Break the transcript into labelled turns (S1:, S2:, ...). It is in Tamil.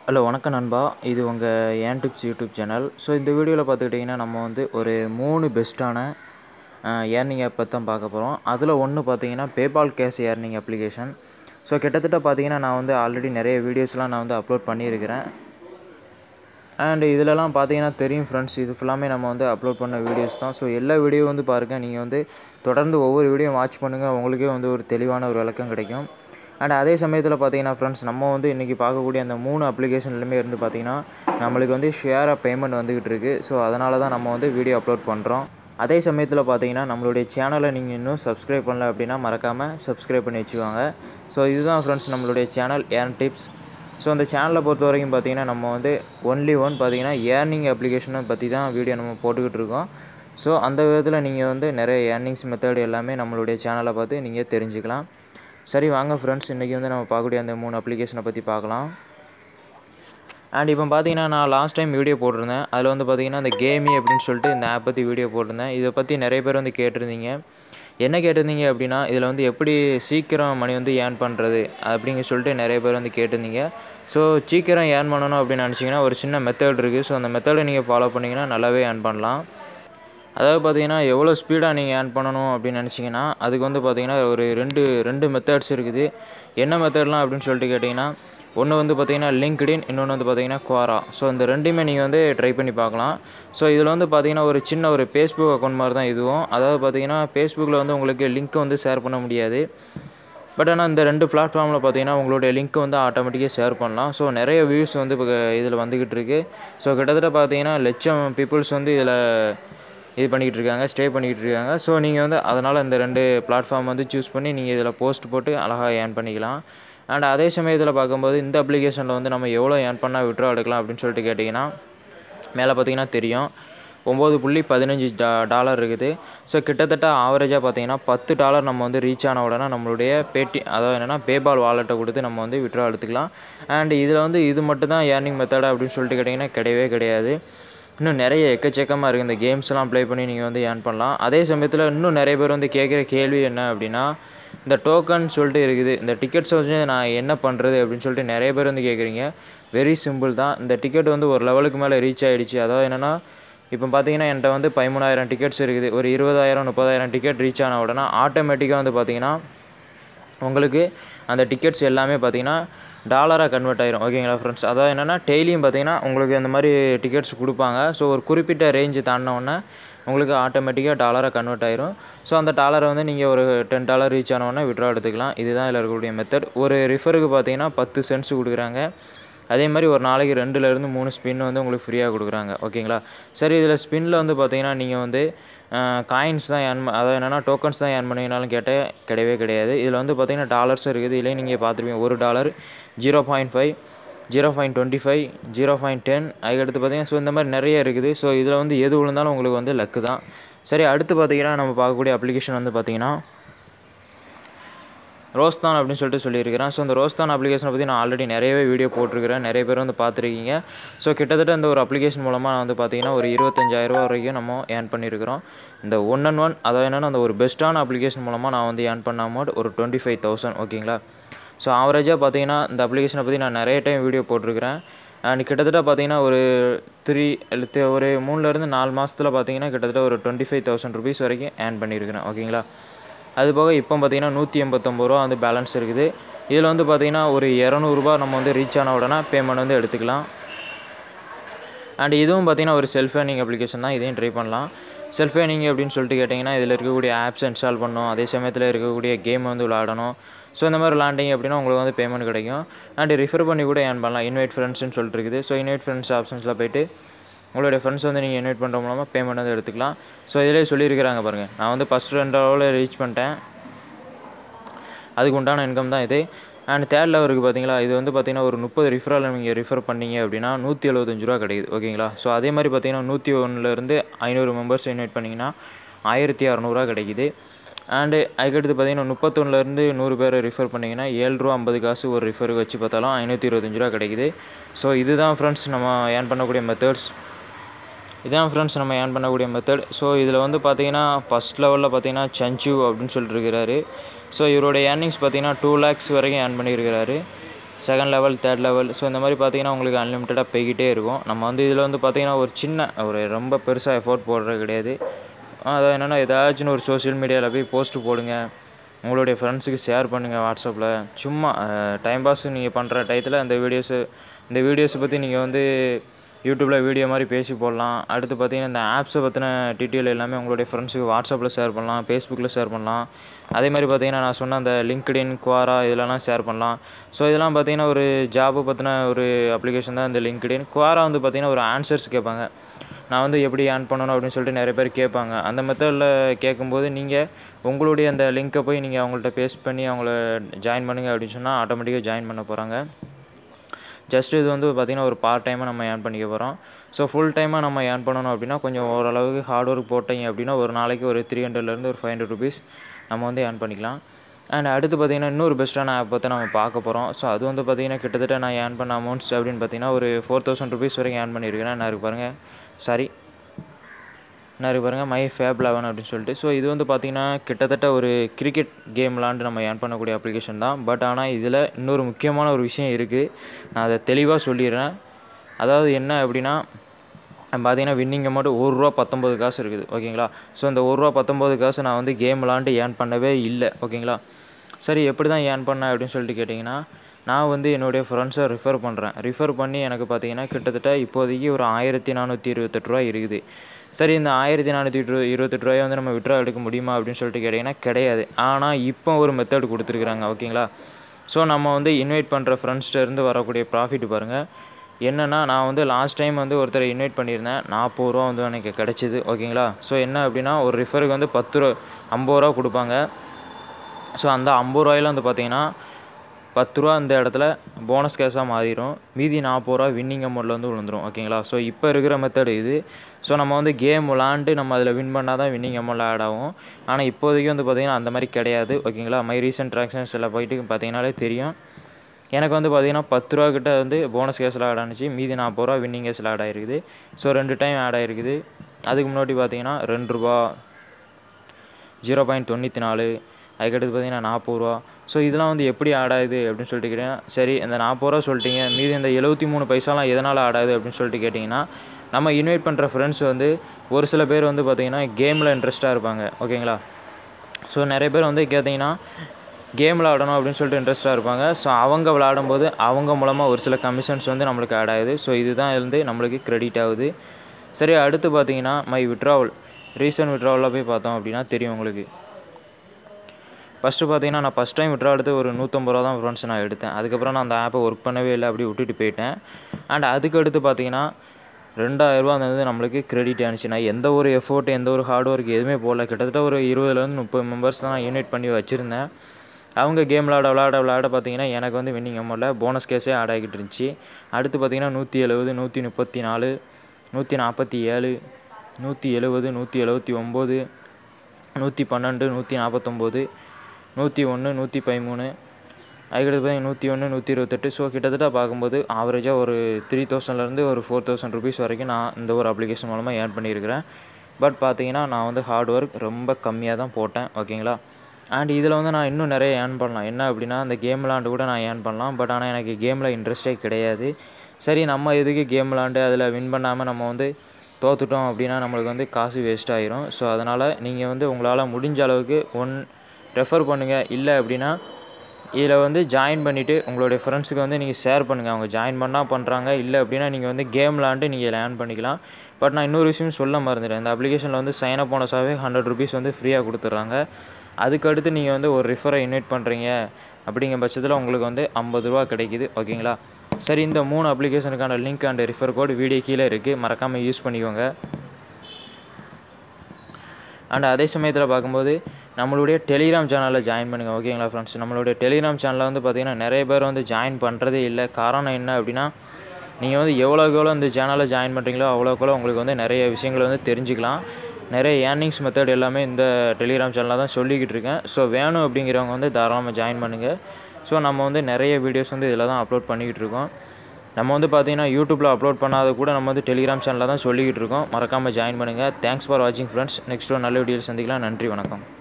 S1: ஹலோ வணக்கம் நண்பா இது உங்கள் ஏன் டிப்ஸ் யூடியூப் சேனல் ஸோ இந்த வீடியோவில் பார்த்துக்கிட்டிங்கன்னா நம்ம வந்து ஒரு மூணு பெஸ்ட்டான ஏர்னிங் ஆப் பற்றி தான் பார்க்க போகிறோம் அதில் ஒன்று பார்த்தீங்கன்னா PayPal cash earning application so கிட்டத்தட்ட பார்த்தீங்கன்னா நான் வந்து ஆல்ரெடி நிறைய வீடியோஸ்லாம் நான் வந்து அப்லோட் பண்ணியிருக்கிறேன் அண்ட் இதிலலாம் பார்த்தீங்கன்னா தெரியும் ஃப்ரெண்ட்ஸ் இது ஃபுல்லாமே நம்ம வந்து அப்லோட் பண்ண வீடியோஸ் தான் ஸோ எல்லா வீடியோ வந்து பாருங்கள் நீங்கள் வந்து தொடர்ந்து ஒவ்வொரு வீடியோ வாட்ச் பண்ணுங்கள் உங்களுக்கே வந்து ஒரு தெளிவான ஒரு விளக்கம் கிடைக்கும் அண்ட் அதே சமயத்தில் பார்த்தீங்கன்னா ஃப்ரெண்ட்ஸ் நம்ம வந்து இன்றைக்கி பார்க்கக்கூடிய அந்த மூணு அப்ளிகேஷன்லையுமே இருந்து பார்த்தீங்கன்னா நம்மளுக்கு வந்து ஷேராக பேமெண்ட் வந்துக்கிட்டு இருக்குது ஸோ அதனால தான் நம்ம வந்து வீடியோ அப்லோட் பண்ணுறோம் அதே சமயத்தில் பார்த்தீங்கன்னா நம்மளுடைய சேனலை நீங்கள் இன்னும் சப்ஸ்கிரைப் பண்ணல அப்படின்னா மறக்காமல் சப்ஸ்கிரைப் பண்ணி வச்சுக்கோங்க ஸோ இதுதான் ஃப்ரெண்ட்ஸ் நம்மளுடைய சேனல் ஏர்ன் டிப்ஸ் ஸோ அந்த சேனலை பொறுத்த வரைக்கும் பார்த்தீங்கன்னா நம்ம வந்து ஒன்லி ஒன் பார்த்தீங்கன்னா ஏர்னிங் அப்ளிகேஷனை பற்றி தான் வீடியோ நம்ம போட்டுக்கிட்டு இருக்கோம் ஸோ அந்த விதத்தில் நீங்கள் வந்து நிறைய ஏர்னிங்ஸ் மெத்தட் எல்லாமே நம்மளுடைய சேனலை பார்த்து நீங்கள் தெரிஞ்சுக்கலாம் சரி வாங்க ஃப்ரெண்ட்ஸ் இன்றைக்கி வந்து நம்ம பார்க்கக்கூடிய அந்த மூணு அப்ளிகேஷனை பற்றி பார்க்கலாம் அண்ட் இப்போ பார்த்தீங்கன்னா நான் லாஸ்ட் டைம் வீடியோ போட்டிருந்தேன் அதில் வந்து பார்த்தீங்கன்னா இந்த கேமி அப்படின்னு சொல்லிட்டு இந்த ஆப் பற்றி வீடியோ போட்டிருந்தேன் இதை பற்றி நிறைய பேர் வந்து கேட்டிருந்தீங்க என்ன கேட்டிருந்தீங்க அப்படின்னா இதில் வந்து எப்படி சீக்கிரம் மணி வந்து ஏர்ன் பண்ணுறது அப்படிங்க சொல்லிட்டு நிறைய பேர் வந்து கேட்டிருந்தீங்க ஸோ சீக்கிரம் ஏர்ன் பண்ணணும் அப்படின்னு நினச்சிங்கன்னா ஒரு சின்ன மெத்தட் இருக்குது ஸோ அந்த மெத்தடை நீங்கள் ஃபாலோ பண்ணிங்கன்னா நல்லாவே ஏர்ன் பண்ணலாம் அதாவது பார்த்தீங்கன்னா எவ்வளோ ஸ்பீடாக நீங்கள் ஏர்ன் பண்ணணும் அப்படின்னு நினச்சிங்கன்னா அதுக்கு வந்து பார்த்தீங்கன்னா ஒரு ரெண்டு ரெண்டு மெத்தட்ஸ் இருக்குது என்ன மெத்தட்லாம் அப்படின்னு சொல்லிட்டு கேட்டிங்கன்னா ஒன்று வந்து பார்த்தீங்கன்னா லிங்க்டின் இன்னொன்று வந்து பார்த்தீங்கன்னா குவாரா ஸோ இந்த ரெண்டுமே நீங்கள் வந்து ட்ரை பண்ணி பார்க்கலாம் ஸோ இதில் வந்து பார்த்தீங்கன்னா ஒரு சின்ன ஒரு ஃபேஸ்புக் அக்கௌண்ட் மாதிரி தான் இதுவும் அதாவது பார்த்தீங்கன்னா ஃபேஸ்புக்கில் வந்து உங்களுக்கு லிங்க்கை வந்து ஷேர் பண்ண முடியாது பட் ஆனால் இந்த ரெண்டு பிளாட்ஃபார்மில் பார்த்தீங்கன்னா உங்களுடைய லிங்க்கை வந்து ஆட்டோமேட்டிக்காக ஷேர் பண்ணலாம் ஸோ நிறைய வியூஸ் வந்து இப்போ இதில் வந்துக்கிட்டு இருக்குது ஸோ கிட்டத்தட்ட பார்த்தீங்கன்னா லட்சம் பீப்புள்ஸ் வந்து இதில் இது பண்ணிக்கிட்டு இருக்காங்க ஸ்டே பண்ணிக்கிட்டு இருக்காங்க ஸோ நீங்கள் வந்து அதனால் இந்த ரெண்டு பிளாட்ஃபார்ம் வந்து சூஸ் பண்ணி நீங்கள் இதில் போஸ்ட் போட்டு அழகாக ஏர்ன் பண்ணிக்கலாம் அண்ட் அதே சமயத்தில் பார்க்கும்போது இந்த அப்ளிகேஷனில் வந்து நம்ம எவ்வளோ ஏர்ன் பண்ணால் விட்ரா எடுக்கலாம் அப்படின்னு சொல்லிட்டு கேட்டிங்கன்னா மேலே பார்த்தீங்கன்னா தெரியும் ஒம்பது புள்ளி பதினஞ்சு டா டாலர் இருக்குது ஸோ கிட்டத்தட்ட ஆவரேஜாக பார்த்தீங்கன்னா பத்து டாலர் நம்ம வந்து ரீச் ஆன உடனே நம்மளுடைய பேடி அதாவது என்னென்னா பேபால் வாலெட்டை கொடுத்து நம்ம வந்து விட்ரா எடுத்துக்கலாம் அண்ட் இதில் வந்து இது மட்டும் தான் ஏர்னிங் மெத்தட் அப்படின்னு சொல்லிட்டு கேட்டிங்கன்னா கிடையவே கிடையாது இன்னும் நிறைய எக்கச்சக்கமாக இருக்குது இந்த கேம்ஸ்லாம் ப்ளே பண்ணி நீங்கள் வந்து ஏர்ன் பண்ணலாம் அதே சமயத்தில் இன்னும் நிறைய பேர் வந்து கேட்குற கேள்வி என்ன அப்படின்னா இந்த டோக்கன் சொல்லிட்டு இருக்குது இந்த டிக்கெட்ஸ் வச்சு நான் என்ன பண்ணுறது அப்படின்னு சொல்லிட்டு நிறைய பேர் வந்து கேட்குறீங்க வெரி சிம்பிள் தான் இந்த டிக்கெட் வந்து ஒரு லெவலுக்கு மேலே ரீச் ஆகிடுச்சு அதாவது என்னென்னா இப்போ பார்த்தீங்கன்னா என்கிட்ட வந்து பதிமூணாயிரம் டிக்கெட்ஸ் இருக்குது ஒரு இருபதாயிரம் முப்பதாயிரம் டிக்கெட் ரீச் ஆன உடனே ஆட்டோமேட்டிக்காக வந்து பார்த்தீங்கன்னா உங்களுக்கு அந்த டிக்கெட்ஸ் எல்லாமே பார்த்தீங்கன்னா டாலராக கன்வெர்ட் ஆயிரும் ஓகேங்களா ஃப்ரெண்ட்ஸ் அதாவது என்னென்னா டெய்லியும் பார்த்தீங்கன்னா உங்களுக்கு அந்த மாதிரி டிக்கெட்ஸ் கொடுப்பாங்க ஸோ ஒரு குறிப்பிட்ட ரேஞ்சு தாண்டினோடனே உங்களுக்கு ஆட்டோமேட்டிக்காக டாலராக கன்வெர்ட் ஆயிரும் ஸோ அந்த டாலரை வந்து நீங்கள் ஒரு டென் டாலர் ரீச் ஆனோடனே விட்ரா எடுத்துக்கலாம் இதுதான் இதில் இருக்கக்கூடிய மெத்தட் ஒரு ரிஃபருக்கு பார்த்தீங்கன்னா பத்து சென்ட்ஸ் கொடுக்குறாங்க அதே மாதிரி ஒரு நாளைக்கு ரெண்டுலேருந்து மூணு ஸ்பின் வந்து உங்களுக்கு ஃப்ரீயாக கொடுக்குறாங்க ஓகேங்களா சரி இதில் ஸ்பின்னில் வந்து பார்த்தீங்கன்னா நீங்கள் வந்து காயின்ஸ் தான் ஏர்ன் அதாவது என்னென்னா டோக்கன்ஸ் தான் ஏர்ன் பண்ணுவீங்கனாலும் கேட்டால் கிடையவே கிடையாது இதில் வந்து பார்த்தீங்கன்னா டாலர்ஸ் இருக்குது இதிலே நீங்கள் பார்த்துருப்பீங்க ஒரு dollar zero point five zero point twenty five zero point ten அதுக்கடுத்து பார்த்தீங்கன்னா ஸோ இந்த மாதிரி நிறைய இருக்குது ஸோ இதில் வந்து எது விழுந்தாலும் உங்களுக்கு வந்து லக்கு தான் சரி அடுத்து பார்த்தீங்கன்னா நம்ம பார்க்கக்கூடிய அப்ளிகேஷன் வந்து பார்த்தீங்கன்னா ரோஸ்தான் அப்படின்னு சொல்லிட்டு சொல்லியிருக்கிறேன் ஸோ இந்த ரோஸ்தான் அப்ளிகேஷனை பற்றி நான் ஆல்ரெடி நிறையவே வீடியோ போட்டிருக்கிறேன் நிறைய பேர் வந்து பார்த்துருக்கீங்க ஸோ கிட்டத்தட்ட இந்த ஒரு அப்ளிகேஷன் மூலமாக நான் வந்து பார்த்தீங்கன்னா ஒரு இருபத்தஞ்சாயிரரூபா வரைக்கும் நம்ம ஏர்ன் பண்ணியிருக்கிறோம் இந்த ஒன் அண்ட் ஒன் அதாவது என்னென்னா அந்த ஒரு பெஸ்ட்டான அப்ளிகேஷன் மூலமாக நான் வந்து ஏர்ன் பண்ண அமௌண்ட் ஒரு டுவெண்ட்டி ஃபைவ் தௌசண்ட் ஓகேங்களா ஸோ ஆவரேஜாக பார்த்தீங்கன்னா இந்த அப்ளிகேஷனை பற்றி நான் நிறைய டைம் வீடியோ போட்டிருக்கிறேன் அண்ட் கிட்டத்தட்ட பார்த்தீங்கன்னா ஒரு த்ரீ ஒரு மூணுலேருந்து நாலு மாதத்தில் பார்த்தீங்கன்னா கிட்டத்தட்ட ஒரு டுவெண்ட்டி ஃபைவ் தௌசண்ட் ருபீஸ் வரைக்கும் ஏர்ன் பண்ணியிருக்கிறேன் ஓகேங்களா அது போக இப்போ பார்த்தீங்கன்னா நூற்றி எண்பத்தொம்பது ரூபா வந்து பேலன்ஸ் இருக்குது இதில் வந்து பார்த்திங்கன்னா ஒரு இரநூறுபா நம்ம வந்து ரீச் ஆன உடனே பேமெண்ட் வந்து எடுத்துக்கலாம் அண்ட் இதுவும் பார்த்திங்கன்னா ஒரு செல்ஃப் ஏர்னிங் அப்ளிகேஷன் தான் இதையும் ட்ரை பண்ணலாம் செல்ஃப் ஏர்னிங் அப்படின்னு சொல்லிட்டு கேட்டிங்கன்னா இதில் இருக்கக்கூடிய ஆப்ஸ் இன்ஸ்டால் பண்ணணும் அதே சமயத்தில் இருக்கக்கூடிய கேம் வந்து விளாடணும் ஸோ இந்த மாதிரி விளாண்டிங்க அப்படின்னா உங்களுக்கு வந்து பேமெண்ட் கிடைக்கும் அண்ட் ரிஃபர் பண்ணி கூட ஏர்ன் பண்ணலாம் இன்வைட் ஃப்ரெண்ட்ஸ்னு சொல்லிட்டு இருக்குது ஸோ இன்வைட் ஃப்ரெண்ட்ஸ் ஆப்ஷன்ஸில் போய்ட்டு உங்களுடைய ஃப்ரெண்ட்ஸ் வந்து நீங்கள் இன்வைட் பண்ணுற மூலமாக பேமெண்ட் வந்து எடுத்துக்கலாம் ஸோ இதிலே சொல்லியிருக்கிறாங்க பாருங்கள் நான் வந்து ஃபஸ்ட் ரெண்டு லெவலில் ரீச் பண்ணிட்டேன் அதுக்கு உண்டான இன்கம் தான் இது அண்ட் தேர்ட் லெவலுக்கு பார்த்தீங்களா இது வந்து பார்த்தீங்கன்னா ஒரு முப்பது ரிஃபரால் நீங்கள் ரிஃபர் பண்ணீங்க அப்படின்னா நூற்றி எழுபத்தஞ்சு ரூபா கிடைக்குது ஓகேங்களா ஸோ அதே மாதிரி பார்த்தீங்கன்னா நூற்றி ஒன்றுலேருந்து ஐநூறு மெம்பர்ஸ் இன்வைட் பண்ணிங்கன்னா ஆயிரத்தி அறநூறுவா கிடைக்குது அண்டு அதுக்கடுத்து பார்த்தீங்கன்னா முப்பத்தொன்னுலேருந்து நூறு பேர் ரிஃபர் பண்ணிங்கன்னா ஏழு ரூபா ஐம்பது காசு ஒரு ரிஃபருக்கு வச்சு பார்த்தாலும் ஐநூற்றி இருபத்தஞ்சு ரூபா கிடைக்குது ஸோ இதுதான் ஃப்ரெண்ட்ஸ் நம்ம ஏர்ன் பண்ணக்கூடிய மெத்தட்ஸ் இதான் ஃப்ரெண்ட்ஸ் நம்ம ஏர்ன் பண்ணக்கூடிய மெத்தட் ஸோ இதில் வந்து பார்த்தீங்கன்னா ஃபஸ்ட் லெவலில் பார்த்தீங்கன்னா சஞ்சு அப்படின்னு சொல்லிட்டு இருக்கிறாரு ஸோ இவருடைய ஏர்னிங்ஸ் பார்த்தீங்கன்னா டூ லேக்ஸ் வரைக்கும் ஏர்ன் பண்ணியிருக்கிறாரு second level third level so இந்த மாதிரி பார்த்தீங்கன்னா உங்களுக்கு அன்லிமிட்டடாக போய்கிட்டே இருக்கும் நம்ம வந்து இதில் வந்து பார்த்தீங்கன்னா ஒரு சின்ன ஒரு ரொம்ப பெருசாக எஃபோர்ட் போடுறது கிடையாது அதாவது என்னென்னா ஏதாச்சும் ஒரு சோஷியல் மீடியாவில் போய் போஸ்ட்டு போடுங்க உங்களுடைய ஃப்ரெண்ட்ஸுக்கு ஷேர் பண்ணுங்கள் வாட்ஸ்அப்பில் சும்மா டைம் பாஸ் நீங்கள் பண்ணுற டயத்தில் இந்த வீடியோஸு இந்த வீடியோஸை பற்றி நீங்கள் வந்து யூடியூப்பில் வீடியோ மாதிரி பேசி போடலாம் அடுத்து பார்த்தீங்கன்னா இந்த ஆப்ஸை பற்றின டீட்டெயில் எல்லாமே உங்களுடைய ஃப்ரெண்ட்ஸுக்கு வாட்ஸ்அப்பில் ஷேர் பண்ணலாம் ஃபேஸ்புக்கில் ஷேர் பண்ணலாம் அதே மாதிரி பார்த்தீங்கன்னா நான் சொன்ன அந்த லிங்க்டின் குவாரா இதெல்லாம் ஷேர் பண்ணலாம் ஸோ இதெல்லாம் பார்த்தீங்கன்னா ஒரு ஜாபை பற்றின ஒரு அப்ளிகேஷன் தான் இந்த லிங்க்டின் குவாரா வந்து பார்த்தீங்கன்னா ஒரு ஆன்சர்ஸ் கேட்பாங்க நான் வந்து எப்படி ஏர்ன் பண்ணணும் அப்படின்னு சொல்லிட்டு நிறைய பேர் கேட்பாங்க அந்த மெத்தடில் கேட்கும்போது நீங்கள் உங்களுடைய அந்த லிங்க்கை போய் நீங்கள் அவங்கள்ட்ட பேஸ்ட் பண்ணி அவங்கள ஜாயின் பண்ணுங்கள் அப்படின்னு சொன்னால் ஆட்டோமேட்டிக்காக ஜாயின் பண்ண போகிறாங்க ஜஸ்ட் இது வந்து பார்த்திங்கன்னா ஒரு பார்ட் டைமாக நம்ம ஏர்ன் பண்ணிக்க போகிறோம் ஸோ ஃபுல் டைமாக நம்ம ஏர்ன் பண்ணணும் அப்படின்னா கொஞ்சம் ஓரளவுக்கு ஹார்ட் ஒர்க் போட்டீங்க அப்படின்னா ஒரு நாளைக்கு ஒரு த்ரீ ஹண்ட்ரட்லேருந்து ஒரு ஃபைவ் ஹண்ட்ரட் ருபீஸ் நம்ம வந்து ஏர்ன் பண்ணிக்கலாம் அண்ட் அடுத்து பார்த்திங்கன்னா இன்னொரு பெஸ்ட்டான ஆப் பற்றி நம்ம பார்க்க போகிறோம் ஸோ அது வந்து பார்த்திங்கன்னா கிட்டத்தட்ட நான் ஏர்ன் பண்ண அமௌண்ட்ஸ் அப்படின்னு பார்த்தீங்கன்னா ஒரு ஃபோர் தௌசண்ட் ருபீஸ் வரைக்கும் ஏர்ன் பண்ணியிருக்கேன் நான் இருக்கு பாருங்கள் சாரி நான் இருக்கு பாருங்கள் மை ஃபேப் லெவன் அப்படின்னு சொல்லிட்டு ஸோ இது வந்து பார்த்திங்கன்னா கிட்டத்தட்ட ஒரு கிரிக்கெட் கேம் விளாண்டு நம்ம ஏர்ன் பண்ணக்கூடிய அப்ளிகேஷன் தான் பட் ஆனால் இதில் இன்னொரு முக்கியமான ஒரு விஷயம் இருக்குது நான் அதை தெளிவாக சொல்லிடுறேன் அதாவது என்ன அப்படின்னா பார்த்தீங்கன்னா வின்னிங் அமௌண்ட் ஒரு ரூபா பத்தொம்பது காசு இருக்குது ஓகேங்களா ஸோ இந்த ஒரு ரூபா பத்தொம்பது காசு நான் வந்து கேம் விளாண்டு ஏர்ன் பண்ணவே இல்லை ஓகேங்களா சரி எப்படி தான் ஏர்ன் பண்ணேன் அப்படின்னு சொல்லிட்டு கேட்டிங்கன்னா நான் வந்து என்னுடைய ஃப்ரெண்ட்ஸை ரிஃபர் பண்ணுறேன் ரிஃபர் பண்ணி எனக்கு பார்த்தீங்கன்னா கிட்டத்தட்ட இப்போதைக்கு ஒரு ஆயிரத்தி நானூற்றி இருபத்தெட்டு ரூபா இருக்குது சரி இந்த ஆயிரத்தி நானூற்றி இரு இருபத்தெட்டு ரூபாயை வந்து நம்ம விட்ரா எடுக்க முடியுமா அப்படின்னு சொல்லிட்டு கேட்டிங்கன்னா கிடையாது ஆனால் இப்போ ஒரு மெத்தட் கொடுத்துருக்குறாங்க ஓகேங்களா ஸோ நம்ம வந்து இன்வைட் பண்ணுற ஃப்ரெண்ட்ஸ்கிட்ட இருந்து வரக்கூடிய ப்ராஃபிட் பாருங்கள் என்னென்னா நான் வந்து லாஸ்ட் டைம் வந்து ஒருத்தரை இன்வைட் பண்ணியிருந்தேன் நாற்பது ரூபா வந்து எனக்கு கிடச்சிது ஓகேங்களா ஸோ என்ன அப்படின்னா ஒரு ரிஃபருக்கு வந்து பத்து ரூபா ஐம்பது ரூபா கொடுப்பாங்க ஸோ அந்த ஐம்பது ரூபாயில் வந்து பார்த்தீங்கன்னா பத்து ரூபா இந்த இடத்துல போனஸ் கேஸாக மாறிடும் மீதி நாற்பது ரூபா வின்னிங் அமௌண்ட்டில் வந்து விழுந்துரும் ஓகேங்களா ஸோ இப்போ இருக்கிற மெத்தட் இது ஸோ நம்ம வந்து கேம் விளாண்டு நம்ம அதில் வின் பண்ணால் தான் வின்னிங் அமௌண்ட்டில் ஆட் ஆகும் ஆனால் இப்போதைக்கு வந்து பார்த்திங்கன்னா அந்த மாதிரி கிடையாது ஓகேங்களா மை ரீசெண்ட் ட்ரான்சாக்ஷன்ஸில் போயிட்டு பார்த்தீங்கனாலே தெரியும் எனக்கு வந்து பார்த்திங்கன்னா பத்து ரூபா கிட்ட வந்து போனஸ் கேஸில் ஆட் ஆனிச்சு மீதி நாற்பது ரூபா வின்னிங் கேஸில் ஆட் ஆகிருக்குது ஸோ ரெண்டு டைம் ஆட் ஆகிருக்குது அதுக்கு முன்னாடி பார்த்தீங்கன்னா ரெண்டு ரூபா ஜீரோ பாயிண்ட் தொண்ணூற்றி நாலு அதுக்கடுத்து பார்த்தீங்கன்னா நாற்பது ரூபா ஸோ இதெல்லாம் வந்து எப்படி ஆட் ஆகுது அப்படின்னு சொல்லிட்டு கேட்டீங்கன்னா சரி இந்த நாற்பது ரூபா சொல்லிட்டீங்க மீதி இந்த எழுபத்தி மூணு பைசாலாம் எதனால் ஆட் ஆகுது அப்படின்னு சொல்லிட்டு கேட்டிங்கன்னா நம்ம இன்வைட் பண்ணுற ஃப்ரெண்ட்ஸ் வந்து ஒரு சில பேர் வந்து பார்த்திங்கன்னா கேமில் இன்ட்ரெஸ்ட்டாக இருப்பாங்க ஓகேங்களா ஸோ நிறைய பேர் வந்து கேட்டிங்கன்னா கேம் விளாடணும் அப்படின்னு சொல்லிட்டு இன்ட்ரெஸ்ட்டாக இருப்பாங்க ஸோ அவங்க விளாடும்போது அவங்க மூலமாக ஒரு சில கமிஷன்ஸ் வந்து நம்மளுக்கு ஆட் ஆகுது ஸோ இதுதான் வந்து நம்மளுக்கு கிரெடிட் ஆகுது சரி அடுத்து பார்த்தீங்கன்னா மை விட்ராவல் ரீசன்ட் விட்ராவலில் போய் பார்த்தோம் அப்படின்னா தெரியும் உங்களுக்கு ஃபஸ்ட்டு பார்த்தீங்கன்னா நான் ஃபஸ்ட் டைம் விட்ரா எடுத்து ஒரு நூற்றம்பது ரூபா தான் ஃப்ரெண்ட்ஸ் நான் எடுத்தேன் அதுக்கப்புறம் நான் அந்த ஆப்பை ஒர்க் பண்ணவே இல்லை அப்படி விட்டுட்டு போயிட்டேன் அண்ட் அதுக்கு அடுத்து பார்த்தீங்கன்னா ரெண்டாயிரரூபா அந்த வந்து நம்மளுக்கு கிரெடிட் ஆனிச்சு நான் எந்த ஒரு எஃபோர்ட் எந்த ஒரு ஹார்ட் ஒர்க் எதுவுமே போடல கிட்டத்தட்ட ஒரு இருபதுலேருந்து முப்பது மெம்பர்ஸ் தான் நான் யூனிட் பண்ணி வச்சுருந்தேன் அவங்க கேம் விளாட விளாட விளாட பார்த்தீங்கன்னா எனக்கு வந்து வின்னிங் அமௌண்ட்டில் போனஸ் கேஸே ஆட் ஆகிட்டு இருந்துச்சு அடுத்து பார்த்தீங்கன்னா நூற்றி எழுபது நூற்றி முப்பத்தி நாலு நூற்றி நாற்பத்தி ஏழு நூற்றி எழுபது நூற்றி எழுபத்தி ஒம்பது நூற்றி பன்னெண்டு நூற்றி நாற்பத்தொம்போது நூற்றி ஒன்று நூற்றி பதிமூணு அதுக்கடுத்து பார்த்தீங்கன்னா நூற்றி ஒன்று நூற்றி இருபத்தெட்டு ஸோ கிட்டத்தட்ட பார்க்கும்போது ஆவரேஜாக ஒரு த்ரீ தௌசண்ட்லேருந்து ஒரு ஃபோர் தௌசண்ட் ருபீஸ் வரைக்கும் நான் இந்த ஒரு அப்ளிகேஷன் மூலமாக ஏர்ன் பண்ணியிருக்கிறேன் பட் பார்த்தீங்கன்னா நான் வந்து ஹார்ட் ஒர்க் ரொம்ப கம்மியாக தான் போட்டேன் ஓகேங்களா அண்ட் இதில் வந்து நான் இன்னும் நிறைய ஏர்ன் பண்ணலாம் என்ன அப்படின்னா அந்த கேம் விளாண்டு கூட நான் ஏர்ன் பண்ணலாம் பட் ஆனால் எனக்கு கேமில் இன்ட்ரெஸ்டே கிடையாது சரி நம்ம எதுக்கு கேம் விளாண்டு அதில் வின் பண்ணாமல் நம்ம வந்து தோத்துட்டோம் அப்படின்னா நம்மளுக்கு வந்து காசு வேஸ்ட் ஆயிரும் ஸோ அதனால் நீங்கள் வந்து உங்களால் முடிஞ்ச அளவுக்கு ஒன் ரெஃபர் பண்ணுங்கள் இல்லை அப்படின்னா இதில் வந்து ஜாயின் பண்ணிவிட்டு உங்களுடைய ஃப்ரெண்ட்ஸுக்கு வந்து நீங்கள் ஷேர் பண்ணுங்கள் அவங்க ஜாயின் பண்ணால் பண்ணுறாங்க இல்லை அப்படின்னா நீங்கள் வந்து கேம் விளாண்டு நீங்கள் இதில் ஏர்ன் பண்ணிக்கலாம் பட் நான் இன்னொரு விஷயம் சொல்ல மறந்துட்டேன் இந்த அப்ளிகேஷனில் வந்து சைன் அப் போனஸாகவே ஹண்ட்ரட் ருபீஸ் வந்து ஃப்ரீயாக கொடுத்துட்றாங்க அதுக்கடுத்து நீங்கள் வந்து ஒரு ரிஃபரை இன்வைட் பண்ணுறீங்க அப்படிங்கிற பட்சத்தில் உங்களுக்கு வந்து ஐம்பது ரூபா கிடைக்குது ஓகேங்களா சரி இந்த மூணு அப்ளிகேஷனுக்கான link and refer code video கீழே இருக்குது மறக்காமல் யூஸ் பண்ணிக்கோங்க அண்ட் அதே சமயத்தில் பார்க்கும்போது நம்மளுடைய டெலிகிராம் சேனலில் ஜாயின் பண்ணுங்கள் ஓகேங்களா ஃப்ரெண்ட்ஸ் நம்மளுடைய டெலிகிராம் சேனலில் வந்து பார்த்திங்கன்னா நிறைய பேர் வந்து ஜாயின் பண்ணுறதே இல்லை காரணம் என்ன அப்படின்னா நீங்கள் வந்து எவ்வளோக்கு எவ்வளோ இந்த சேனலில் ஜாயின் பண்ணுறீங்களோ அவ்வளோக்கு எவ்வளோ உங்களுக்கு வந்து நிறைய விஷயங்கள் வந்து தெரிஞ்சுக்கலாம் நிறைய ஏர்னிங்ஸ் மெத்தட் எல்லாமே இந்த டெலிகிராம் சேனலில் தான் சொல்லிக்கிட்டு இருக்கேன் ஸோ வேணும் அப்படிங்கிறவங்க வந்து தாராளமாக ஜாயின் பண்ணுங்கள் ஸோ நம்ம வந்து நிறைய வீடியோஸ் வந்து இதில் தான் அப்லோட் பண்ணிக்கிட்டு இருக்கோம் நம்ம வந்து பார்த்தீங்கன்னா யூடியூப்பில் அப்லோட் பண்ணாத கூட நம்ம வந்து டெலிகிராம் சேனலில் தான் சொல்லிக்கிட்டு இருக்கோம் மறக்காமல் ஜாயின் பண்ணுங்கள் தேங்க்ஸ் ஃபார் வாட்சிங் ஃப்ரெண்ட்ஸ் நெக்ஸ்ட் ஒரு நல்ல வீடியோவில் சந்திக்கலாம் நன்றி வணக்கம்